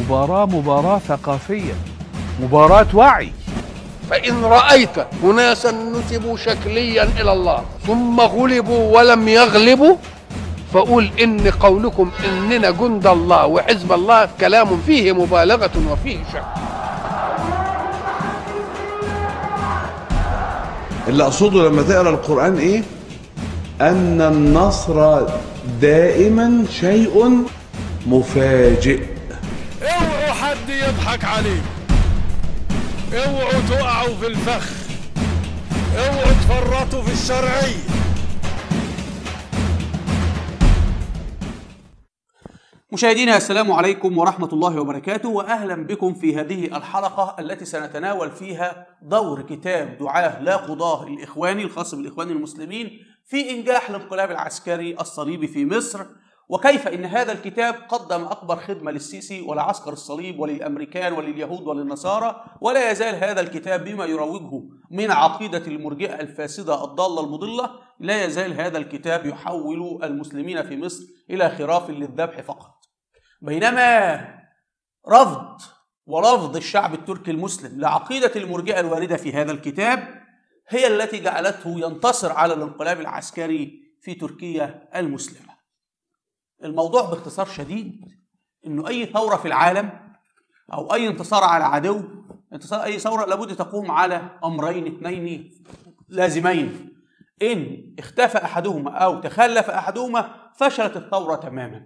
المباراة مباراة ثقافية مباراة وعي فإن رأيت أناسا نسبوا شكليا إلى الله ثم غلبوا ولم يغلبوا فقول إن قولكم إننا جند الله وحزب الله كلام فيه مبالغة وفيه شك اللي اقصده لما تقرا القران ايه ان النصر دائما شيء مفاجئ اوعوا حد يضحك عليك اوعوا تقعوا في الفخ اوعوا تفرطوا في الشرعيه مشاهدينا السلام عليكم ورحمة الله وبركاته وأهلا بكم في هذه الحلقة التي سنتناول فيها دور كتاب دعاة لا قضاة الإخواني الخاص بالإخوان المسلمين في إنجاح الانقلاب العسكري الصليبي في مصر وكيف إن هذا الكتاب قدم أكبر خدمة للسيسي ولعسكر الصليب وللأمريكان ولليهود وللنصارى ولا يزال هذا الكتاب بما يروجه من عقيدة المرجئة الفاسدة الضالة المضلة لا يزال هذا الكتاب يحول المسلمين في مصر إلى خراف للذبح فقط بينما رفض ورفض الشعب التركي المسلم لعقيدة المرجئة الواردة في هذا الكتاب هي التي جعلته ينتصر على الانقلاب العسكري في تركيا المسلمة الموضوع باختصار شديد انه اي ثورة في العالم او اي انتصار على عدو انتصار اي ثورة لابد تقوم على امرين اثنين لازمين ان اختفى احدهما او تخلف احدهما فشلت الثورة تماما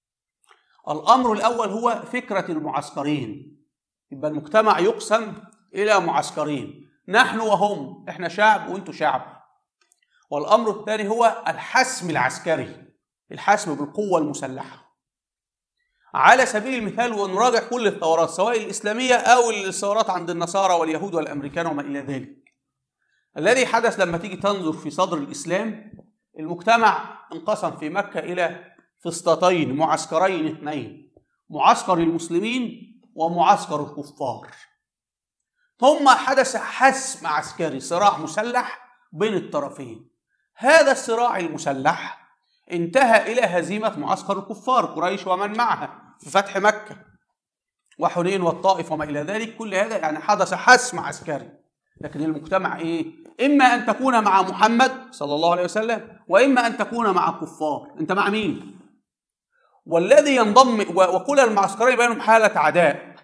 الامر الاول هو فكره المعسكرين يبقى المجتمع يقسم الى معسكرين نحن وهم احنا شعب وانتوا شعب والامر الثاني هو الحسم العسكري الحسم بالقوه المسلحه على سبيل المثال ونراجع كل الثورات سواء الاسلاميه او الثورات عند النصارى واليهود والامريكان وما الى ذلك الذي حدث لما تيجي تنظر في صدر الاسلام المجتمع انقسم في مكه الى فسطتين معسكرين اثنين معسكر المسلمين ومعسكر الكفار ثم حدث حسم عسكري صراع مسلح بين الطرفين هذا الصراع المسلح انتهى الى هزيمه معسكر الكفار قريش ومن معها في فتح مكه وحنين والطائف وما الى ذلك كل هذا يعني حدث حسم عسكري لكن المجتمع ايه اما ان تكون مع محمد صلى الله عليه وسلم واما ان تكون مع الكفار انت مع مين والذي ينضم وكل المعسكرين بينهم حالة عداء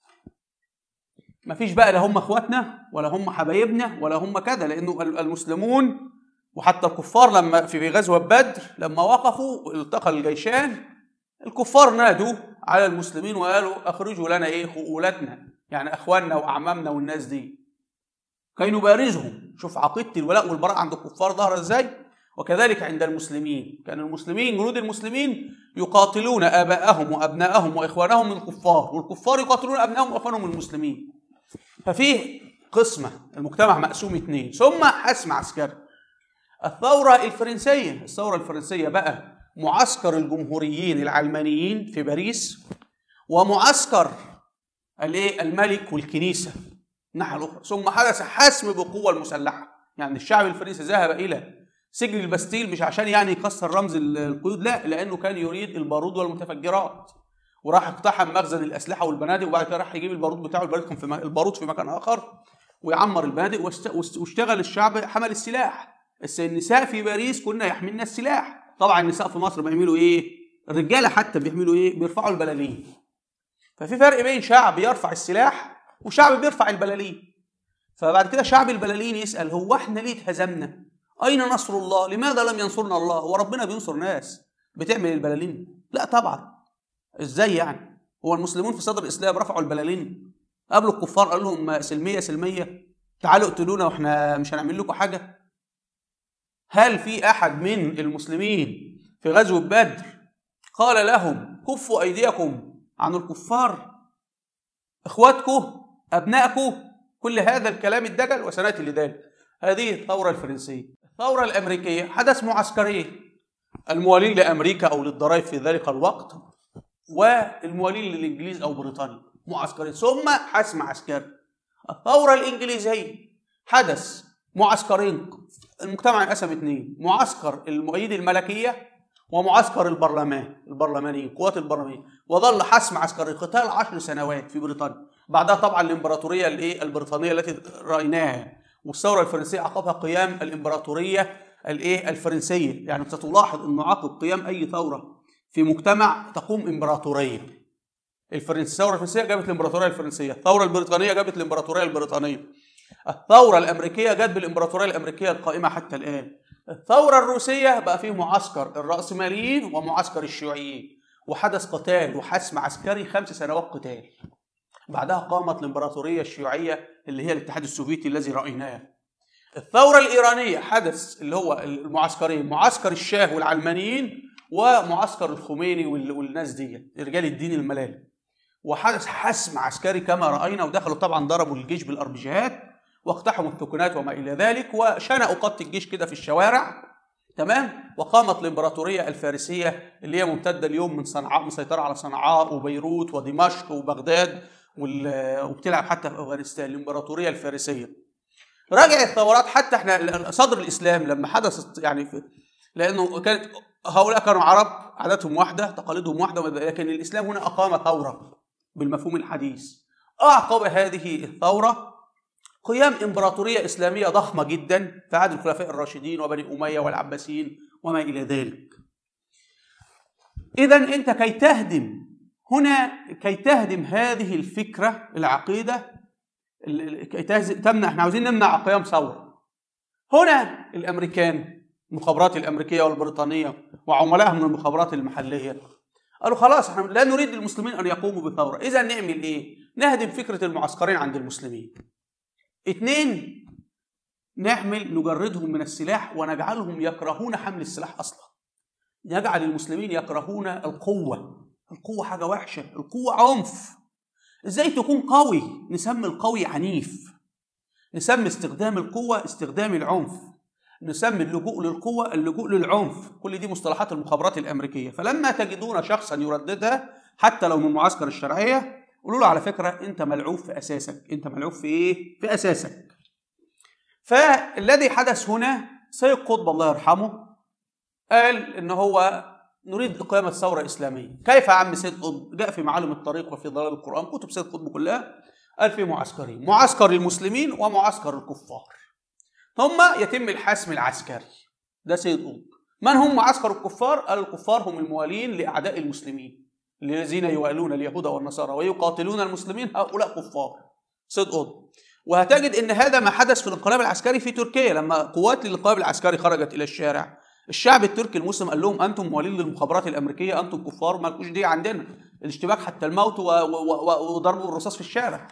مفيش بقى لا هم اخواتنا ولا هم حبايبنا ولا هم كذا لانه المسلمون وحتى الكفار لما في غزوة بدر لما وقفوا التقى الجيشان الكفار نادوا على المسلمين وقالوا اخرجوا لنا ايه خؤولتنا يعني اخواننا واعمامنا والناس دي كي نبارزهم شوف عقيدة الولاء والبراء عند الكفار ظهر ازاي وكذلك عند المسلمين كان المسلمين جنود المسلمين يقاتلون آباءهم وأبناءهم وإخوانهم من الكفار والكفار يقاتلون أبناءهم وإخوانهم من المسلمين ففيه قسمة المجتمع مقسوم اثنين ثم حسم عسكري الثورة الفرنسية الثورة الفرنسية بقى معسكر الجمهوريين العلمانيين في باريس ومعسكر الايه الملك والكنيسة الناحية الأخرى ثم حدث حسم بالقوة المسلحة يعني الشعب الفرنسي ذهب إلى سجن البستيل مش عشان يعني يكسر رمز القيود لا لانه كان يريد البارود والمتفجرات وراح اقتحم مخزن الاسلحه والبنادق وبعد كده راح يجيب البارود بتاعه البارود كان في البارود في مكان اخر ويعمر البنادق واشتغل الشعب حمل السلاح بس النساء في باريس كنا يحملن السلاح طبعا النساء في مصر بيعملوا ايه الرجاله حتى بيعملوا ايه بيرفعوا البلالين ففي فرق بين شعب يرفع السلاح وشعب بيرفع البلالين فبعد كده شعب البلالين يسال هو احنا ليه اتهزمنا أين نصر الله؟ لماذا لم ينصرنا الله؟ هو ربنا بينصر ناس بتعمل البلالين؟ لا طبعا ازاي يعني؟ هو المسلمون في صدر الإسلام رفعوا البلالين قابلوا الكفار قال لهم سلمية سلمية تعالوا اقتلونا واحنا مش هنعمل لكم حاجة هل في أحد من المسلمين في غزوة بدر قال لهم كفوا أيديكم عن الكفار إخواتكم أبنائكم كل هذا الكلام الدجل وسنأتي لذلك هذه الثورة الفرنسية الثورة الأمريكية حدث معسكرين الموالين لأمريكا أو للضرائب في ذلك الوقت والموالين للإنجليز أو بريطانيا معسكرين ثم حسم عسكري الثورة الإنجليزية حدث معسكرين المجتمع انقسم اثنين معسكر المؤيد الملكية ومعسكر البرلمان البرلمانيين القوات البرلمانيه وظل حسم عسكري قتال عشر سنوات في بريطانيا بعدها طبعا الامبراطوريه الايه البريطانيه التي رايناها والثوره الفرنسيه عقبها قيام الامبراطوريه الايه الفرنسيه يعني ستلاحظ انه عقب قيام اي ثوره في مجتمع تقوم امبراطوريه الفرنسيه الثوره الفرنسيه جابت الامبراطوريه الفرنسيه الثوره البريطانيه جابت الامبراطوريه البريطانيه الثوره الامريكيه جت بالامبراطوريه الامريكيه القائمه حتى الان الثوره الروسيه بقى فيه معسكر الراسماليين ومعسكر الشيوعيين وحدث قتال وحسم عسكري خمس سنوات قتال بعدها قامت الامبراطوريه الشيوعيه اللي هي الاتحاد السوفيتي الذي رايناه الثوره الايرانيه حدث اللي هو المعسكرين معسكر الشاه والعلمانيين ومعسكر الخميني وال- والناس دي رجال الدين الملالي وحدث حسم عسكري كما راينا ودخلوا طبعا ضربوا الجيش بالاربجيهات واقتحموا الثكنات وما الى ذلك وشنقوا قط الجيش كده في الشوارع تمام وقامت الامبراطوريه الفارسيه اللي هي ممتده اليوم من صنعاء مسيطره على صنعاء وبيروت ودمشق وبغداد وال- وبتلعب حتى في افغانستان الامبراطوريه الفارسيه راجع الثورات حتى احنا صدر الاسلام لما حدثت يعني في لانه كانت هؤلاء كانوا عرب عاداتهم واحده تقاليدهم واحده لكن الاسلام هنا اقام ثوره بالمفهوم الحديث اعقب هذه الثوره قيام امبراطوريه اسلاميه ضخمه جدا في عهد الخلفاء الراشدين وبني اميه والعباسيين وما الى ذلك. اذا انت كي تهدم هنا كي تهدم هذه الفكره العقيده ال- ال- كي تهز- تمنع احنا عاوزين نمنع قيام ثوره. هنا الامريكان المخابرات الامريكيه والبريطانيه وعملائهم من المخابرات المحليه قالوا خلاص احنا لا نريد للمسلمين ان يقوموا بثوره، اذا نعمل ايه؟ نهدم فكره المعسكرين عند المسلمين. اثنين نعمل نجردهم من السلاح ونجعلهم يكرهون حمل السلاح اصلا نجعل المسلمين يكرهون القوه القوه حاجه وحشه القوه عنف ازاي تكون قوي نسمي القوي عنيف نسمي استخدام القوه استخدام العنف نسمي اللجوء للقوه اللجوء للعنف كل دي مصطلحات المخابرات الامريكيه فلما تجدون شخصا يرددها حتى لو من معسكر الشرعيه قولوا له على فكره انت ملعوب في اساسك انت ملعوب في ايه في اساسك فالذي حدث هنا سيد قطب الله يرحمه قال ان هو نريد اقامه ثوره اسلاميه كيف يا عم سيد قطب جاء في معالم الطريق وفي ضلال القران كتب سيد قطب كلها قال في معسكرين معسكر المسلمين ومعسكر الكفار ثم يتم الحسم العسكري ده سيد قطب من هم معسكر الكفار قال الكفار هم الموالين لاعداء المسلمين الذين يوالون اليهود والنصارى ويقاتلون المسلمين هؤلاء كفار سيد قطب وهتجد ان هذا ما حدث في الانقلاب العسكري في تركيا لما قوات الانقلاب العسكري خرجت الى الشارع الشعب التركي المسلم قال لهم انتم موالين للمخابرات الامريكيه انتم كفار مالكوش دي عندنا الاشتباك حتى الموت و- و- و- وضرب الرصاص في الشارع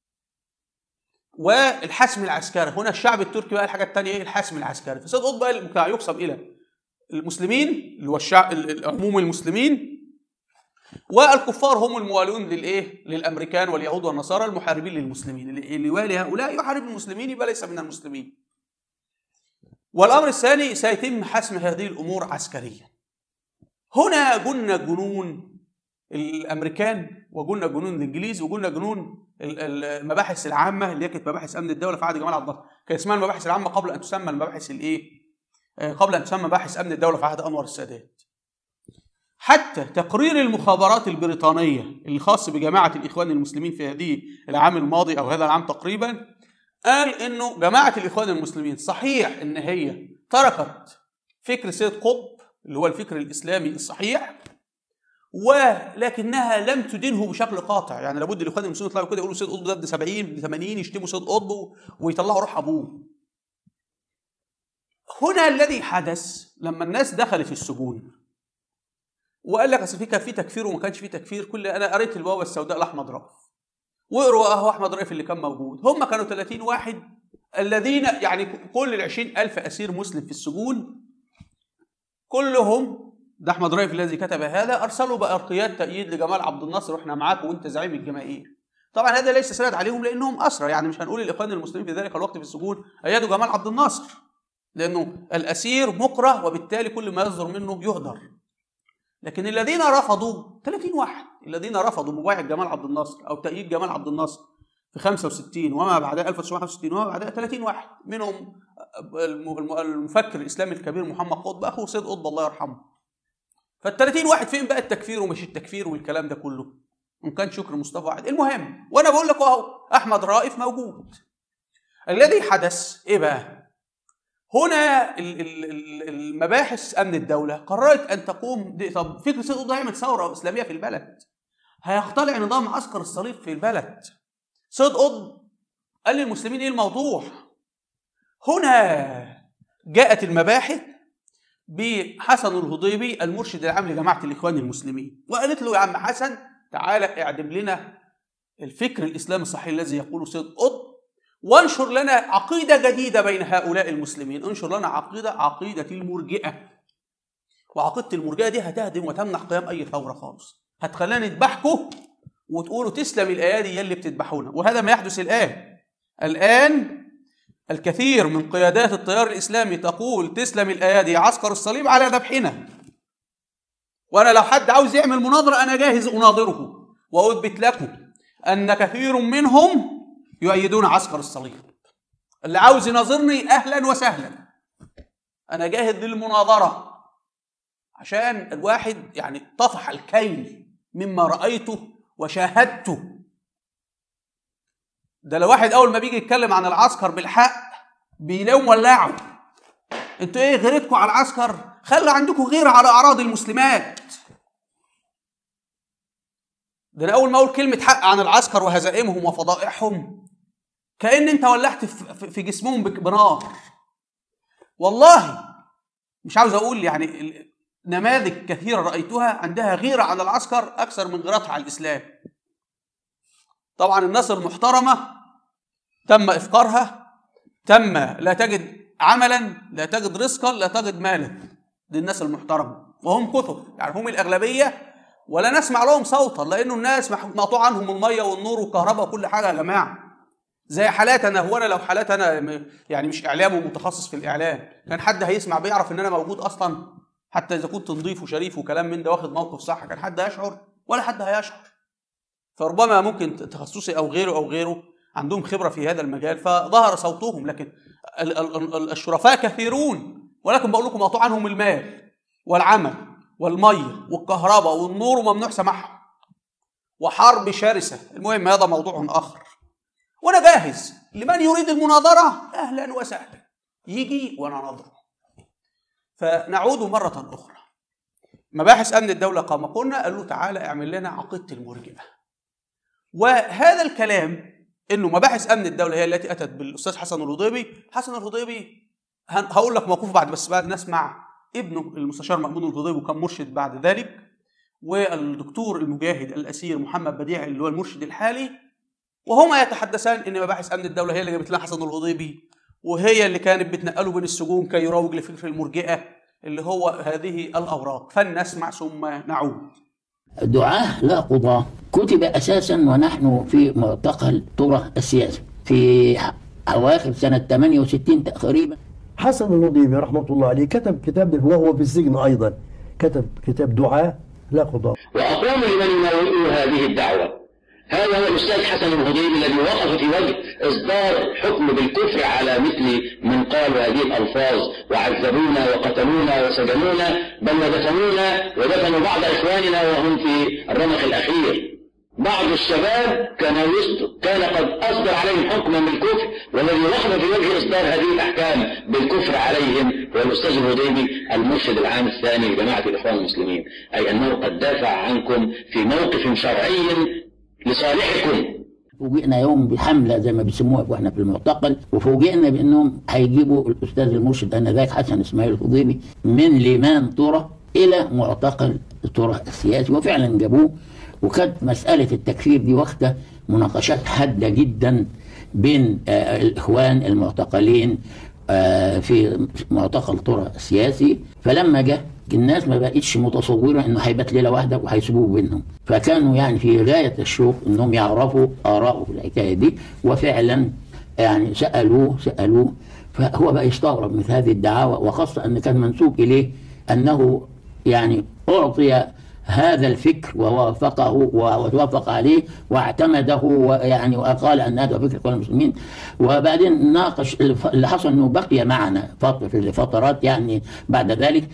والحسم العسكري هنا الشعب التركي بقى الحاجه الثانيه ايه الحسم العسكري فسيد قطب بقى المجتمع يقسم الى المسلمين اللي هو الشعب عموم المسلمين والكفار هم الموالون للايه؟ للامريكان واليهود والنصارى المحاربين للمسلمين، اللي اللي يوالي هؤلاء يحارب المسلمين يبقى ليس من المسلمين. والامر الثاني سيتم حسم هذه الامور عسكريا. هنا جن جنون الامريكان وجن جنون الانجليز وجن جنون ال- ال- المباحث العامه اللي هي كانت مباحث امن الدوله في عهد جمال عبد الناصر، كان اسمها المباحث العامه قبل ان تسمى المباحث الايه؟ آه، قبل ان تسمى مباحث امن الدوله في عهد انور السادات. حتى تقرير المخابرات البريطانية الخاص بجماعة الإخوان المسلمين في هذه العام الماضي أو هذا العام تقريبا قال إنه جماعة الإخوان المسلمين صحيح إن هي تركت فكر سيد قطب اللي هو الفكر الإسلامي الصحيح ولكنها لم تدينه بشكل قاطع يعني لابد الاخوان المسلمين يطلعوا كده يقولوا سيد قطب ده ابن 70 ابن 80 يشتموا سيد قطب ويطلعوا روح ابوه هنا الذي حدث لما الناس دخلت السجون وقال لك اصل في كان في تكفير وما كانش في تكفير كل انا قريت البوابه السوداء لاحمد رأف واقروا اهو احمد رأف اللي كان موجود هم كانوا 30 واحد الذين يعني كل ال 20000 اسير مسلم في السجون كلهم ده احمد رأف الذي كتب هذا ارسلوا بارقيات تأييد لجمال عبد الناصر واحنا معاك وانت زعيم الجماهير طبعا هذا ليس سند عليهم لانهم اسرى يعني مش هنقول الاخوان المسلمين في ذلك الوقت في السجون ايدوا جمال عبد الناصر لانه الاسير مكره وبالتالي كل ما يصدر منه يهدر لكن الذين رفضوا 30 واحد الذين رفضوا مبايعة جمال عبد الناصر او تأييد جمال عبد الناصر في 65 وما بعدها 1965 وما بعدها 30 واحد منهم الم- الم- المفكر الاسلامي الكبير محمد قطب اخو سيد قطب الله يرحمه فال 30 واحد فين بقى التكفير ومش التكفير والكلام ده كله وان كان شكر مصطفى واحد المهم وانا بقول لك اهو احمد رائف موجود الذي حدث ايه بقى هنا ال- ال- ال- المباحث امن الدوله قررت ان تقوم دي طب فكره سيد قطب هيعمل ثوره اسلاميه في البلد هيخترع نظام عسكر الصليب في البلد سيد قطب قال للمسلمين ايه الموضوع هنا جاءت المباحث بحسن الهضيبي المرشد العام لجماعه الاخوان المسلمين وقالت له يا عم حسن تعالى اعدم لنا الفكر الاسلامي الصحيح الذي يقوله سيد قطب وانشر لنا عقيده جديده بين هؤلاء المسلمين انشر لنا عقيده عقيده المرجئه وعقيده المرجئه دي هتهدم وتمنع قيام اي ثوره خالص هتخلينا نذبحكم وتقولوا تسلم الايادي يلي بتذبحونا وهذا ما يحدث الان الان الكثير من قيادات التيار الاسلامي تقول تسلم الايادي يا عسكر الصليب على ذبحنا وانا لو حد عاوز يعمل مناظره انا جاهز اناظره واثبت لكم ان كثير منهم يؤيدون عسكر الصليب اللي عاوز يناظرني اهلا وسهلا انا جاهز للمناظره عشان الواحد يعني طفح الكيل مما رايته وشاهدته ده لو واحد اول ما بيجي يتكلم عن العسكر بالحق بيلاقوا ولعوا انتوا ايه غيرتكم على العسكر خلوا عندكم غيره على اعراض المسلمات ده انا اول ما اقول كلمه حق عن العسكر وهزائمهم وفضائحهم كان انت ولعت في- في في جسمهم بك- بنار والله مش عاوز اقول يعني ال- نماذج كثيره رايتها عندها غيره على العسكر اكثر من غيرتها على الاسلام طبعا الناس المحترمه تم افقارها تم لا تجد عملا لا تجد رزقا لا تجد مالا دي الناس المحترمه وهم كثر يعني هم الاغلبيه ولا نسمع لهم صوتا لانه الناس مح- مقطوع عنهم الميه والنور والكهرباء وكل حاجه يا جماعه زي حالاتنا هو انا لو حالاتنا م- يعني مش اعلام ومتخصص في الاعلام كان حد هيسمع بيعرف ان انا موجود اصلا حتى اذا كنت نضيف وشريف وكلام من ده واخد موقف صح كان حد هيشعر ولا حد هيشعر فربما ممكن تخصصي او غيره او غيره عندهم خبره في هذا المجال فظهر صوتهم لكن ال- ال- ال- الشرفاء كثيرون ولكن بقول لكم مقطوع عنهم المال والعمل والميه والكهرباء والنور وممنوع سماعهم وحرب شرسه المهم هذا موضوع اخر وانا جاهز لمن يريد المناظره اهلا وسهلا يجي وانا نظره فنعود مره اخرى مباحث امن الدوله قام قلنا قال له تعالى اعمل لنا عقيده المرجئه وهذا الكلام انه مباحث امن الدوله هي التي اتت بالاستاذ حسن الهضيبي حسن الهضيبي هن- هقول لك موقوف بعد بس بعد نسمع ابنه المستشار مأمون الهضيبي وكان مرشد بعد ذلك والدكتور المجاهد الاسير محمد بديع اللي هو المرشد الحالي وهما يتحدثان ان مباحث امن الدوله هي اللي جابت لنا حسن الهضيبي وهي اللي كانت بتنقله بين السجون كي يروج لفكر المرجئه اللي هو هذه الاوراق فلنسمع ثم نعود دعاة لا قضاة كتب أساسا ونحن في معتقل طرة السياسي في أواخر سنة 68 تقريبا حسن النضيبي رحمة الله عليه كتب كتاب وهو في السجن أيضا كتب كتاب دعاء لا قضاء وأقول لمن يناول هذه الدعوة هذا هو الأستاذ حسن الهضيبي الذي وقف في وجه إصدار حكم بالكفر على مثل من قالوا هذه الألفاظ وعذبونا وقتلونا وسجنونا بل ودفنونا ودفنوا بعض إخواننا وهم في الرمق الأخير بعض الشباب كان يصدر كان قد أصدر عليهم حكما بالكفر والذي وقف في وجه إصدار هذه الأحكام بالكفر عليهم هو الأستاذ الهضيبي المرشد العام الثاني لجماعة الإخوان المسلمين أي أنه قد دافع عنكم في موقف شرعي لصالحكم فوجئنا يوم بحملة زي ما بيسموها واحنا في المعتقل وفوجئنا بأنهم هيجيبوا الأستاذ المرشد آنذاك حسن إسماعيل الخضيبي من ليمان طرة إلى معتقل طرة السياسي وفعلا جابوه وكانت مسألة التكفير دي واخدة مناقشات حادة جدا بين آه، الإخوان المعتقلين آه، في معتقل طرة السياسي فلما جه الناس ما بقتش متصوره انه هيبات ليله واحده وهيسيبوه بينهم فكانوا يعني في غايه الشوق انهم يعرفوا اراءه في الحكايه دي وفعلا يعني سالوه سالوه فهو بقى يستغرب مثل هذه الدعاوى وخاصه ان كان منسوب اليه انه يعني اعطي هذا الفكر ووافقه ووافق عليه واعتمده ويعني وقال ان هذا فكر كل المسلمين وبعدين ناقش الف- اللي حصل انه بقي معنا فتره في فترات يعني بعد ذلك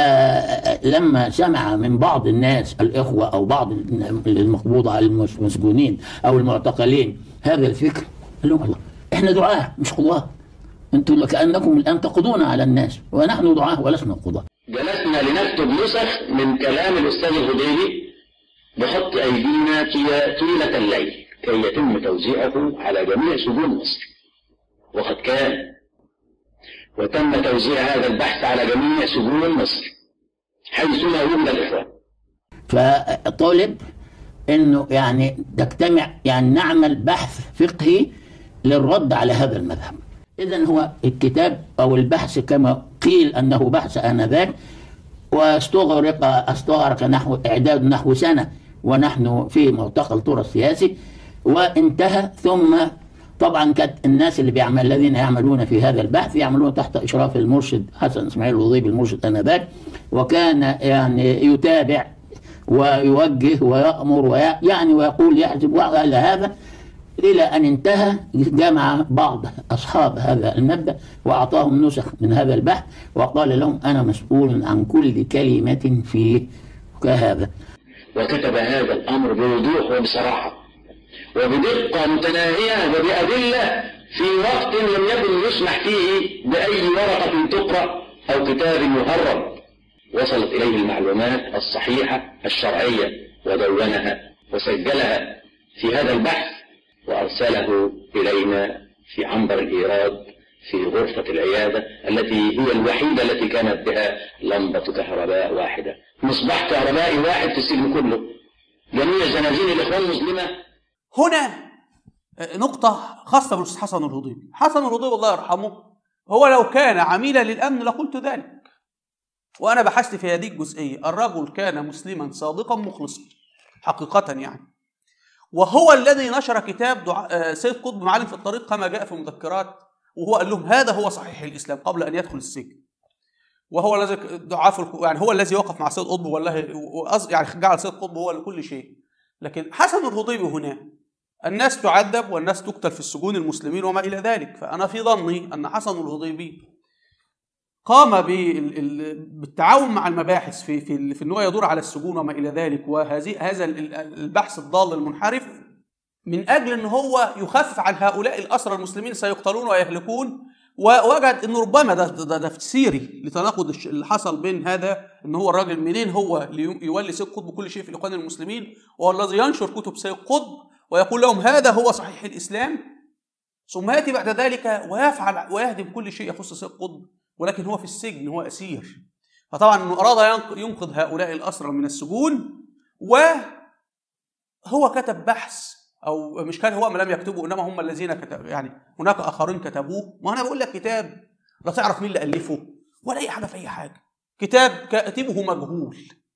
فلما سمع من بعض الناس الاخوه او بعض المقبوضه المسجونين او المعتقلين هذا الفكر قال لهم الله احنا دعاه مش قضاه انتم كانكم الان تقضون على الناس ونحن دعاه ولسنا قضاه جلسنا لنكتب نسخ من كلام الأستاذ الهضيبي بخط أيدينا طي- طيلة الليل كي يتم توزيعه على جميع سجون مصر وقد كان وتم توزيع هذا البحث على جميع سجون مصر حيثما يوجد الإخوان فطلب انه يعني تجتمع يعني نعمل بحث فقهي للرد على هذا المذهب اذا هو الكتاب او البحث كما قيل انه بحث انذاك واستغرق استغرق نحو اعداد نحو سنه ونحن في معتقل طور السياسي وانتهى ثم طبعا كانت الناس اللي بيعمل الذين يعملون في هذا البحث يعملون تحت اشراف المرشد حسن اسماعيل الوضيبي المرشد انذاك وكان يعني يتابع ويوجه ويأمر وي... يعني ويقول يحسب وعلى هذا إلى أن انتهى جمع بعض أصحاب هذا المبدأ وأعطاهم نسخ من هذا البحث وقال لهم أنا مسؤول عن كل كلمة فيه كهذا وكتب هذا الأمر بوضوح وبصراحة وبدقة متناهية وبأدلة في وقت لم يكن يسمح فيه بأي ورقة تقرأ أو كتاب مهرب وصلت إليه المعلومات الصحيحة الشرعية ودونها وسجلها في هذا البحث وأرسله إلينا في عنبر الإيراد في غرفة العيادة التي هي الوحيدة التي كانت بها لمبة كهرباء واحدة مصباح كهربائي واحد في السجن كله جميع زنازين الإخوان المسلمة هنا نقطة خاصة بالأستاذ حسن الهضيبي حسن الهضيبي الله يرحمه هو لو كان عميلا للأمن لقلت ذلك وأنا بحثت في هذه الجزئية الرجل كان مسلما صادقا مخلصا حقيقة يعني وهو الذي نشر كتاب دعاء سيد قطب معلم في الطريق كما جاء في المذكرات وهو قال لهم هذا هو صحيح الإسلام قبل أن يدخل السجن وهو الذي دعاه في يعني هو الذي وقف مع سيد قطب والله يعني جعل سيد قطب هو لكل شيء لكن حسن الهضيبي هنا الناس تعذب والناس تقتل في السجون المسلمين وما إلى ذلك فأنا في ظني أن حسن الهضيبي قام بالتعاون مع المباحث في في في ان هو يدور على السجون وما الى ذلك وهذه هذا البحث الضال المنحرف من اجل ان هو يخفف عن هؤلاء الاسرى المسلمين سيقتلون ويهلكون ووجد انه ربما ده, ده, ده تفسيري لتناقض اللي حصل بين هذا ان هو الراجل منين هو يولي سيد قطب كل شيء في الاخوان المسلمين وهو الذي ينشر كتب سيد قطب ويقول لهم هذا هو صحيح الاسلام ثم ياتي بعد ذلك ويفعل ويهدم كل شيء يخص سيد قطب ولكن هو في السجن هو اسير فطبعا انه اراد ينقذ هؤلاء الاسرى من السجون وهو كتب بحث او مش كان هو لم يكتبه انما هم الذين كتب يعني هناك اخرين كتبوه ما انا بقول لك كتاب لا تعرف مين اللي الفه ولا اي حاجه في اي حاجه كتاب كاتبه مجهول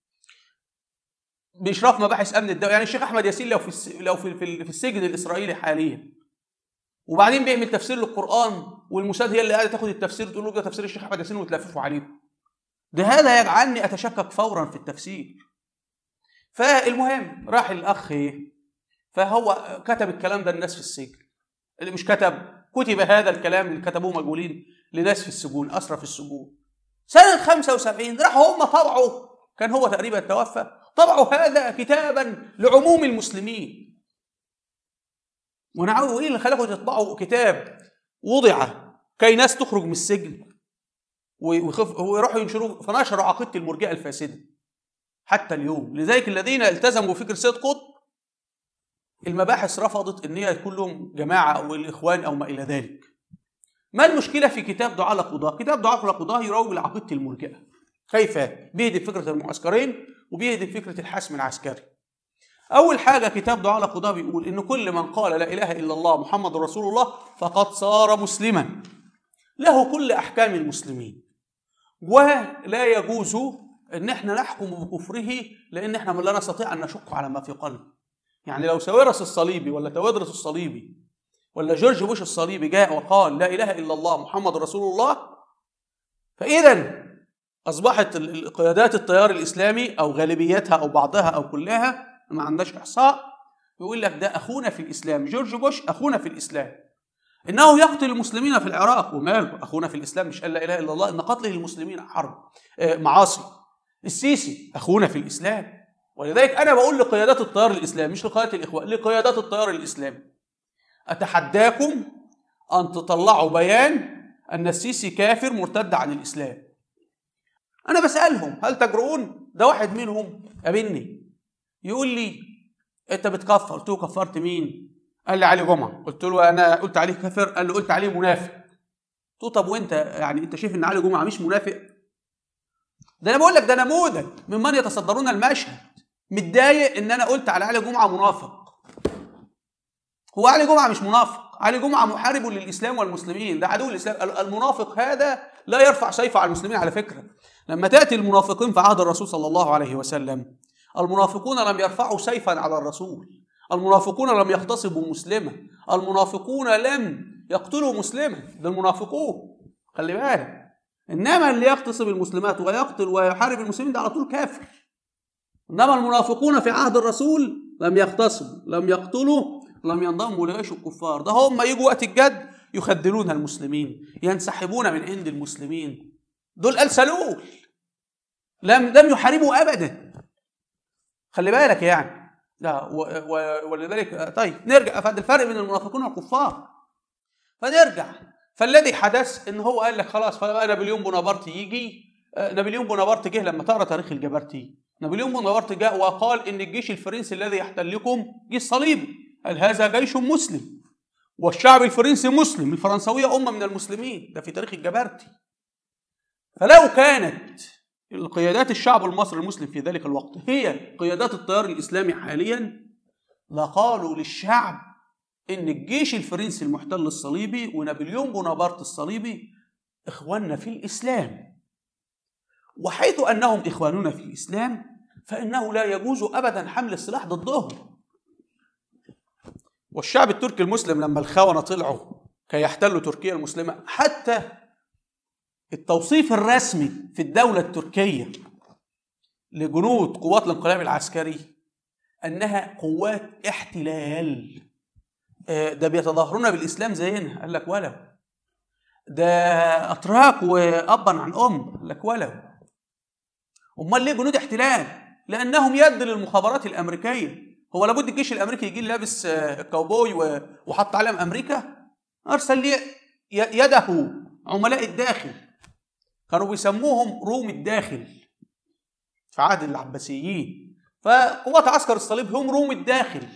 باشراف مباحث امن الدوله يعني الشيخ احمد ياسين لو في لو في في السجن الاسرائيلي حاليا وبعدين بيعمل تفسير للقران والموساد هي اللي قاعده تاخد التفسير تقول له ده تفسير الشيخ احمد ياسين وتلففه عليه ده هذا يجعلني اتشكك فورا في التفسير فالمهم راح الاخ فهو كتب الكلام ده الناس في السجن اللي مش كتب كتب هذا الكلام اللي كتبوه مجهولين لناس في السجون اسرى في السجون سنه 75 راحوا هم طبعوا كان هو تقريبا توفى طبعوا هذا كتابا لعموم المسلمين وانا عاوز ايه اللي خلاكم تطبعوا كتاب وضع كي ناس تخرج من السجن ويخف ويروحوا ينشروه فنشروا عقيده المرجئه الفاسده حتى اليوم لذلك الذين التزموا بفكر سيد قطب المباحث رفضت ان هي يكون لهم جماعه او الاخوان او ما الى ذلك ما المشكله في كتاب دعاء القضاء كتاب دعاء القضاء يروج لعقيده المرجئه كيف بيهدم فكره المعسكرين وبيهدم فكره الحسم العسكري أول حاجة كتاب دعاء القضاء بيقول إن كل من قال لا إله إلا الله محمد رسول الله فقد صار مسلما له كل أحكام المسلمين ولا يجوز إن إحنا نحكم بكفره لأن إحنا لا نستطيع أن نشق على ما في قلبه يعني لو ساويرس الصليبي ولا توادرس الصليبي ولا جورج بوش الصليبي جاء وقال لا إله إلا الله محمد رسول الله فإذا اصبحت ال- ال- قيادات التيار الاسلامي او غالبيتها او بعضها او كلها ما عندهاش احصاء يقول لك ده اخونا في الاسلام جورج بوش اخونا في الاسلام انه يقتل المسلمين في العراق وماله اخونا في الاسلام مش قال لا اله الا الله ان قتله المسلمين حرب آه، معاصي السيسي اخونا في الاسلام ولذلك انا بقول لقيادات التيار الاسلامي مش لقيادات الاخوان لقيادات التيار الاسلامي اتحداكم ان تطلعوا بيان ان السيسي كافر مرتد عن الاسلام انا بسالهم هل تجرؤون ده واحد منهم قابلني يقول لي انت بتكفر قلت له كفرت مين قال لي علي جمعه قلت له انا قلت عليه كافر قال لي قلت عليه منافق قلت له طب وانت يعني انت شايف ان علي جمعه مش منافق ده انا بقول لك ده نموذج ممن يتصدرون المشهد متضايق ان انا قلت على علي جمعه منافق هو علي جمعه مش منافق علي جمعه محارب للاسلام والمسلمين ده عدو الاسلام المنافق هذا لا يرفع سيفه على المسلمين على فكره لما تاتي المنافقين في عهد الرسول صلى الله عليه وسلم المنافقون لم يرفعوا سيفا على الرسول المنافقون لم يغتصبوا مسلما المنافقون لم يقتلوا مسلما ده المنافقون خلي بالك انما اللي يغتصب المسلمات ويقتل ويحارب المسلمين ده على طول كافر انما المنافقون في عهد الرسول لم يغتصبوا لم يقتلوا لم ينضموا لجيش الكفار ده هم يجوا وقت الجد يخذلون المسلمين ينسحبون من عند المسلمين دول قال سلول لم لم يحاربوا ابدا خلي بالك يعني لا و و ولذلك طيب نرجع فهذا الفرق بين المنافقون والكفار فنرجع فالذي حدث ان هو قال لك خلاص فبقى نابليون بونابرت يجي آه، نابليون بونابرت جه لما تقرا تاريخ الجبرتي نابليون بونابرت جاء وقال ان الجيش الفرنسي الذي يحتلكم جيش صليبي قال هذا جيش مسلم والشعب الفرنسي مسلم الفرنسويه امه من المسلمين ده في تاريخ الجبرتي فلو كانت القيادات الشعب المصري المسلم في ذلك الوقت هي قيادات التيار الاسلامي حاليا لقالوا للشعب ان الجيش الفرنسي المحتل الصليبي ونابليون بونابرت الصليبي اخواننا في الاسلام وحيث انهم اخواننا في الاسلام فانه لا يجوز ابدا حمل السلاح ضدهم والشعب التركي المسلم لما الخونه طلعوا كي يحتلوا تركيا المسلمه حتى التوصيف الرسمي في الدوله التركيه لجنود قوات الانقلاب العسكري انها قوات احتلال آه، ده بيتظاهرون بالاسلام زينا قال لك ولو ده اتراك وابا عن ام قال لك ولو امال ليه جنود احتلال لانهم يد للمخابرات الامريكيه هو لابد الجيش الامريكي يجي لابس آه، كاوبوي و- وحط علم امريكا ارسل لي ي- يده عملاء الداخل كانوا بيسموهم روم الداخل في عهد العباسيين فقوات عسكر الصليب هم روم الداخل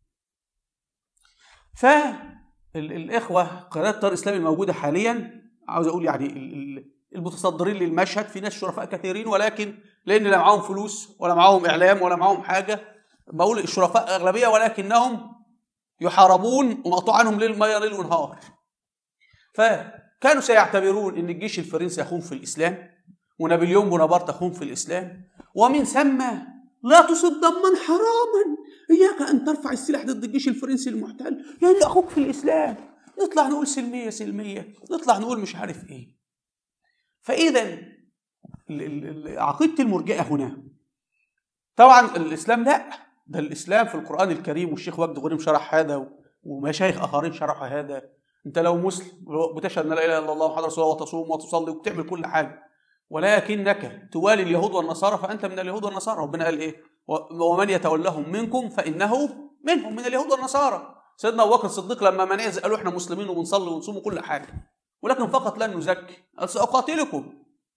فالإخوة قيادات التيار الإسلامي الموجودة حاليا عاوز أقول يعني ال- ال- المتصدرين للمشهد في ناس شرفاء كثيرين ولكن لأن لا معاهم فلوس ولا معاهم إعلام ولا معاهم حاجة بقول الشرفاء أغلبية ولكنهم يحاربون ومقطوع عنهم ليل مية ليل ونهار فكانوا سيعتبرون ان الجيش الفرنسي اخوهم في الاسلام ونابليون بونابرت اخوهم في الاسلام ومن ثم لا تصب دما حراما اياك ان ترفع السلاح ضد الجيش الفرنسي المحتل يعني اخوك في الاسلام نطلع نقول سلميه سلميه نطلع نقول مش عارف ايه فاذا ال- ال- ال- عقيده المرجئه هنا طبعا الاسلام لا ده الاسلام في القران الكريم والشيخ وجد غريم شرح هذا و- ومشايخ اخرين شرحوا هذا انت لو مسلم بتشهد ان لا اله الا الله محمد رسول الله وتصوم وتصلي وتعمل كل حاجه ولكنك توالي اليهود والنصارى فانت من اليهود والنصارى ربنا قال ايه و- ومن يتولهم منكم فانه منهم من اليهود والنصارى سيدنا ابو بكر الصديق لما منازل قالوا احنا مسلمين وبنصلي ونصوم كل حاجه ولكن فقط لن نزكي قال ساقاتلكم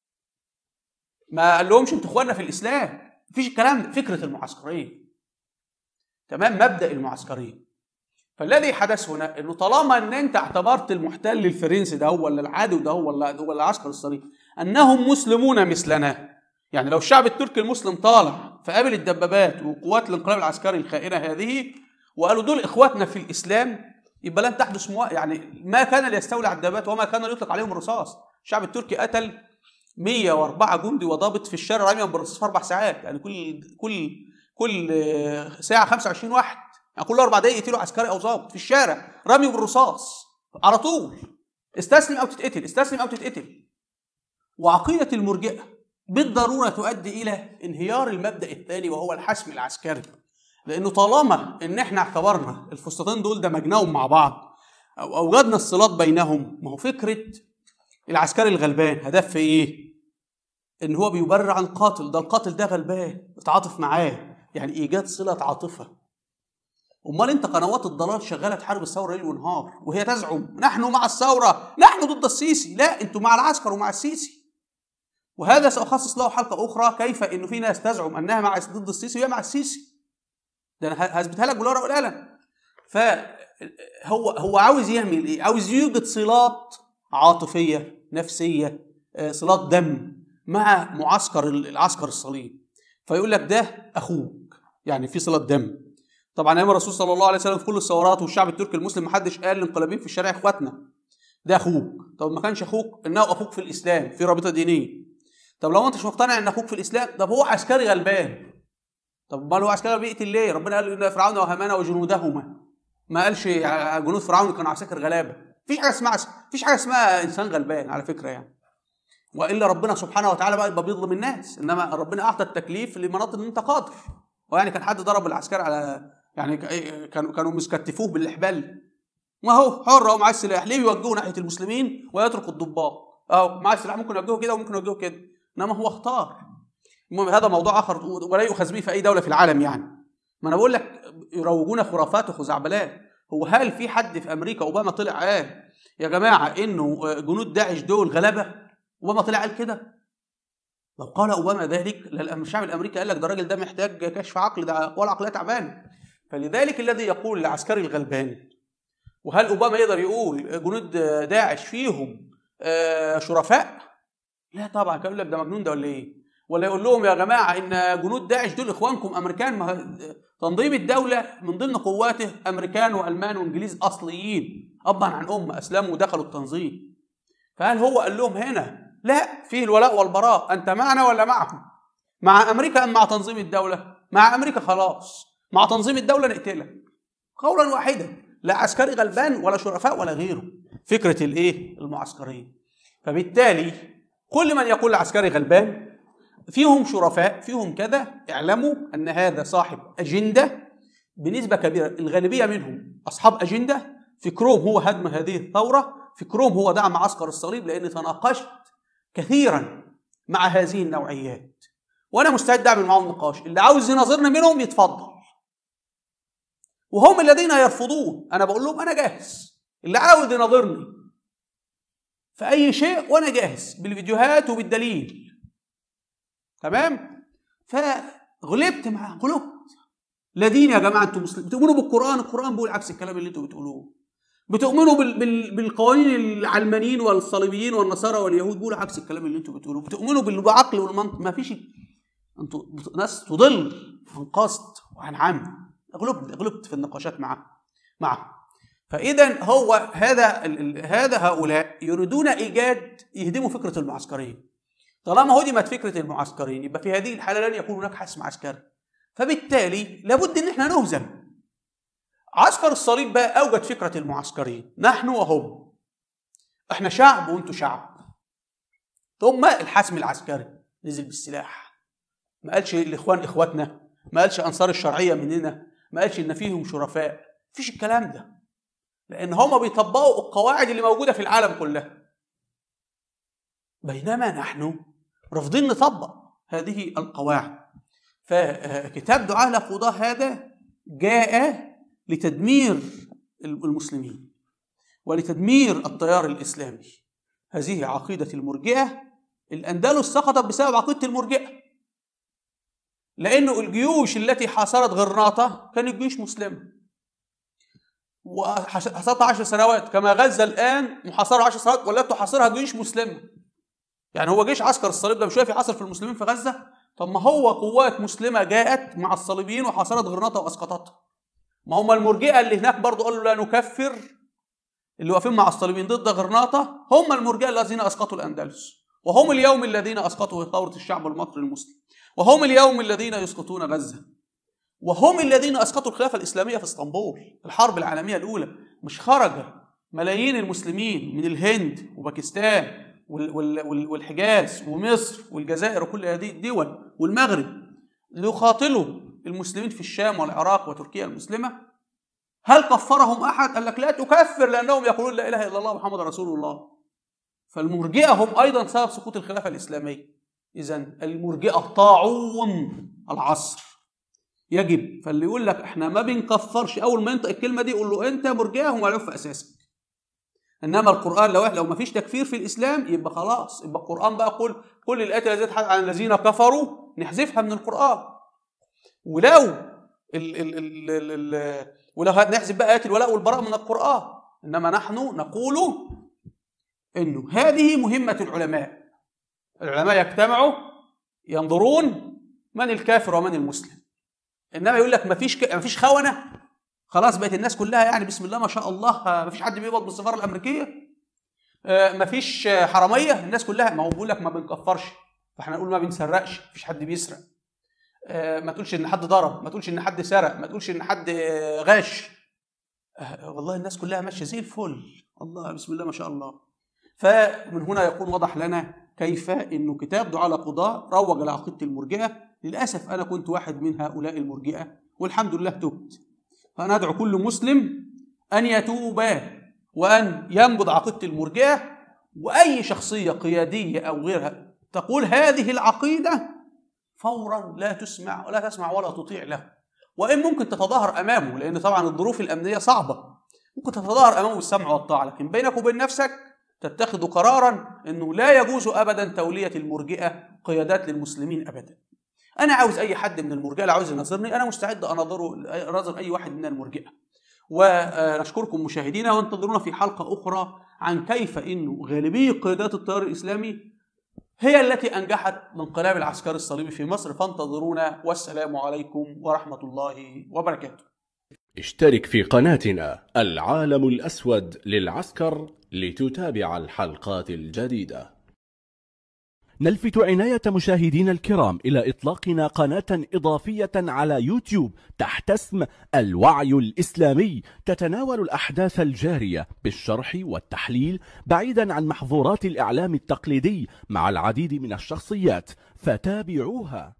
ما قال لهمش انتوا اخواننا في الاسلام مفيش الكلام ده فكره المعسكريه تمام مبدا المعسكريه فالذي حدث هنا انه طالما ان انت اعتبرت المحتل الفرنسي ده هو ولا العدو ده هو ولا هو العسكر الصليبي انهم مسلمون مثلنا يعني لو الشعب التركي المسلم طالع فقابل الدبابات وقوات الانقلاب العسكري الخائنه هذه وقالوا دول اخواتنا في الاسلام يبقى لن تحدث موا... يعني ما كان ليستولي على الدبابات وما كان ليطلق عليهم الرصاص الشعب التركي قتل 104 جندي وضابط في الشارع رميا بالرصاص في اربع ساعات يعني كل كل كل ساعه 25 واحد يعني كل اربع دقائق يقتلوا عسكري او ضابط في الشارع رمي بالرصاص على طول استسلم او تتقتل استسلم او تتقتل وعقيده المرجئه بالضروره تؤدي الى انهيار المبدا الثاني وهو الحسم العسكري لانه طالما ان احنا اعتبرنا الفسطاطين دول دمجناهم مع بعض او اوجدنا الصلات بينهم ما هو فكره العسكري الغلبان هدف في ايه؟ ان هو بيبرر عن قاتل ده القاتل ده غلبان اتعاطف معاه يعني ايجاد صله عاطفه امال انت قنوات الضلال شغاله تحارب الثوره ليل ونهار وهي تزعم نحن مع الثوره نحن ضد السيسي لا انتم مع العسكر ومع السيسي وهذا ساخصص له حلقه اخرى كيف انه في ناس تزعم انها مع ضد السيسي وهي مع السيسي ده انا هثبتها لك بالورقه والقلم فهو هو عاوز يعمل ايه عاوز يوجد صلات عاطفيه نفسيه آه، صلات دم مع معسكر العسكر الصليب فيقول لك ده اخوك يعني في صله دم طبعا ايام الرسول صلى الله عليه وسلم في كل الثورات والشعب التركي المسلم ما حدش قال للانقلابيين في الشارع اخواتنا ده اخوك طب ما كانش اخوك انه اخوك في الاسلام في رابطه دينيه طب لو انت مش مقتنع ان اخوك في الاسلام طب هو عسكري غلبان طب امال هو عسكري بيقتل ليه ربنا قال ان فرعون وهامان وجنودهما ما قالش جنود فرعون كانوا عساكر غلابه مفيش حاجه اسمها مفيش حاجه اسمها انسان غلبان على فكره يعني والا ربنا سبحانه وتعالى بقى يبقى بيظلم الناس انما ربنا اعطى التكليف لمناطق ان انت قادر ويعني كان حد ضرب العسكري على يعني كانوا كانوا مسكتفوه بالاحبال ما هو حر هو معاه السلاح ليه يوجهه ناحيه المسلمين ويترك الضباط اهو معاه السلاح ممكن يوجهه كده وممكن يوجهه كده انما هو اختار المهم هذا موضوع اخر ولا يؤخذ به في اي دوله في العالم يعني ما انا بقول لك يروجون خرافات وخزعبلات هو هل في حد في امريكا اوباما طلع قال يا جماعه انه جنود داعش دول غلبه اوباما طلع قال كده لو قال اوباما ذلك الشعب الامريكي قال لك ده الراجل ده محتاج كشف عقل ده اقوال عقليه تعبانه فلذلك الذي يقول العسكري الغلبان وهل اوباما يقدر يقول جنود داعش فيهم آه، شرفاء؟ لا طبعا كان يقول لك ده مجنون ده ولا ايه؟ ولا يقول لهم يا جماعه ان جنود داعش دول اخوانكم امريكان ما تنظيم الدوله من ضمن قواته امريكان والمان وانجليز اصليين ابا عن ام اسلموا ودخلوا التنظيم فهل هو قال لهم هنا لا فيه الولاء والبراء انت معنا ولا معهم مع امريكا ام مع تنظيم الدوله مع امريكا خلاص مع تنظيم الدوله نقتلك قولا واحدا لا عسكري غلبان ولا شرفاء ولا غيره فكره الايه المعسكريه فبالتالي كل من يقول عسكري غلبان فيهم شرفاء فيهم كذا اعلموا ان هذا صاحب اجنده بنسبه كبيره الغالبيه منهم اصحاب اجنده فكرهم هو هدم هذه الثوره فكرهم هو دعم عسكر الصليب لاني تناقشت كثيرا مع هذه النوعيات وانا مستعد اعمل معاهم نقاش اللي عاوز يناظرني منهم يتفضل وهم الذين يرفضون انا بقول لهم انا جاهز اللي عاوز يناظرني في اي شيء وانا جاهز بالفيديوهات وبالدليل تمام فغلبت معاه غلبت لا دين يا جماعه انتم مسلمين بتؤمنوا بالقران القران بيقول عكس الكلام اللي انتم بتقولوه بتؤمنوا بال... بال... بالقوانين العلمانيين والصليبيين والنصارى واليهود بيقولوا عكس الكلام اللي انتم بتقولوه بتؤمنوا بالعقل والمنطق ما فيش انتوا ناس تضل عن قصد وعن عمد غلبت غلبت في النقاشات معه معه فاذا هو هذا هذا هؤلاء يريدون ايجاد يهدموا فكره المعسكريه طالما هدمت فكره المعسكرين يبقى في هذه الحاله لن يكون هناك حسم عسكري فبالتالي لابد ان احنا نهزم عسكر الصليب بقى اوجد فكره المعسكرين نحن وهم احنا شعب وانتم شعب ثم الحسم العسكري نزل بالسلاح ما قالش الاخوان اخواتنا ما قالش انصار الشرعيه مننا ما قالش ان فيهم شرفاء مفيش الكلام ده لان هما بيطبقوا القواعد اللي موجوده في العالم كلها بينما نحن رافضين نطبق هذه القواعد فكتاب دعاء القضاة هذا جاء لتدمير المسلمين ولتدمير التيار الإسلامي هذه عقيدة المرجئة الأندلس سقطت بسبب عقيدة المرجئة لأنه الجيوش التي حاصرت غرناطة كانت جيوش مسلمة وحاصرتها عشر سنوات كما غزة الآن محاصرة عشر سنوات ولا تحاصرها جيوش مسلمة يعني هو جيش عسكر الصليب ده مش واقف يحاصر في المسلمين في غزة طب ما هو قوات مسلمة جاءت مع الصليبيين وحاصرت غرناطة وأسقطتها ما هم المرجئة اللي هناك برضو قالوا لا نكفر اللي واقفين مع الصليبيين ضد غرناطة هم المرجئة الذين أسقطوا الأندلس وهم اليوم الذين أسقطوا ثورة الشعب المصري المسلم وهم اليوم الذين يسقطون غزة وهم الذين أسقطوا الخلافة الإسلامية في اسطنبول الحرب العالمية الأولى مش خرج ملايين المسلمين من الهند وباكستان وال- وال- وال- والحجاز ومصر والجزائر وكل هذه الدول والمغرب ليقاتلوا المسلمين في الشام والعراق وتركيا المسلمة هل كفرهم أحد؟ قال لك لا تكفر لأنهم يقولون لا إله إلا الله محمد رسول الله فالمرجئة هم أيضا سبب سقوط الخلافة الإسلامية إذا المرجئة طاعون العصر يجب فاللي يقول لك احنا ما بنكفرش اول ما ينطق الكلمه دي يقول له انت مرجئه ومعلوف في اساسك انما القران لو لو ما فيش تكفير في الاسلام يبقى خلاص يبقى القران بقى قل كل الايات التي تتحدث عن الذين كفروا نحذفها من القران ولو ال ال ال ال ال ولو نحذف بقى ايات الولاء والبراء من القران انما نحن نقول انه هذه مهمه العلماء العلماء يجتمعوا ينظرون من الكافر ومن المسلم انما يقول لك مفيش ك... مفيش خونه خلاص بقت الناس كلها يعني بسم الله ما شاء الله آه، مفيش حد بيقبض بالسفاره الامريكيه آه، مفيش آه، حراميه الناس كلها ما هو بيقول لك ما بنكفرش فاحنا نقول ما بنسرقش مفيش حد بيسرق آه، ما تقولش ان حد ضرب ما تقولش ان حد سرق ما تقولش ان حد آه، غش آه، والله الناس كلها ماشيه زي الفل الله بسم الله ما شاء الله فمن هنا يكون وضح لنا كيف انه كتاب دعاء القضاء روج لعقيده المرجئه للاسف انا كنت واحد من هؤلاء المرجئه والحمد لله تبت فانا ادعو كل مسلم ان يتوب وان ينبض عقيده المرجئه واي شخصيه قياديه او غيرها تقول هذه العقيده فورا لا تسمع ولا تسمع ولا تطيع له وان ممكن تتظاهر امامه لان طبعا الظروف الامنيه صعبه ممكن تتظاهر امامه بالسمع والطاعه لكن بينك وبين نفسك تتخذ قرارا انه لا يجوز ابدا توليه المرجئه قيادات للمسلمين ابدا انا عاوز اي حد من المرجئه اللي عاوز يناظرني انا مستعد اناظره اناظر اي واحد من المرجئه ونشكركم مشاهدينا وانتظرونا في حلقه اخرى عن كيف انه غالبيه قيادات التيار الاسلامي هي التي انجحت الانقلاب العسكري الصليبي في مصر فانتظرونا والسلام عليكم ورحمه الله وبركاته اشترك في قناتنا العالم الأسود للعسكر لتتابع الحلقات الجديدة نلفت عناية مشاهدينا الكرام إلى إطلاقنا قناة إضافية على يوتيوب تحت اسم الوعي الإسلامي تتناول الأحداث الجارية بالشرح والتحليل بعيدا عن محظورات الإعلام التقليدي مع العديد من الشخصيات فتابعوها